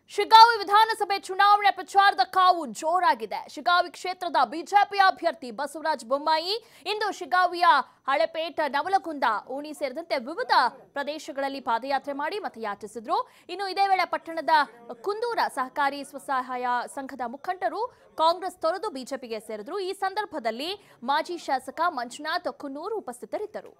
ಶಿಗಾವಿ ವಿಧಾನಸಭೆ ಚುನಾವಣೆ ಪ್ರಚಾರದ ಕಾವು ಜೋರಾಗಿದೆ ಶಿಗಾವಿ ಕ್ಷೇತ್ರದ ಬಿಜೆಪಿ ಅಭ್ಯರ್ಥಿ ಬಸವರಾಜ ಬೊಮ್ಮಾಯಿ ಇಂದು ಶಿಗಾವಿಯ ಹಳೆಪೇಟ ನವಲಗುಂದ ಓಣಿ ಸೇರಿದಂತೆ ವಿವಿಧ ಪ್ರದೇಶಗಳಲ್ಲಿ ಪಾದಯಾತ್ರೆ ಮಾಡಿ ಮತಯಾಚಿಸಿದ್ರು ಇನ್ನು ಇದೇ ವೇಳೆ ಪಟ್ಟಣದ ಕುಂದೂರ ಸಹಕಾರಿ ಸ್ವಸಹಾಯ ಸಂಘದ ಮುಖಂಡರು ಕಾಂಗ್ರೆಸ್ ತೊರೆದು ಬಿಜೆಪಿಗೆ ಸೇರಿದ್ರು ಈ ಸಂದರ್ಭದಲ್ಲಿ ಮಾಜಿ ಶಾಸಕ ಮಂಜುನಾಥ್ ಕುನ್ನೂರು ಉಪಸ್ಥಿತರಿದ್ದರು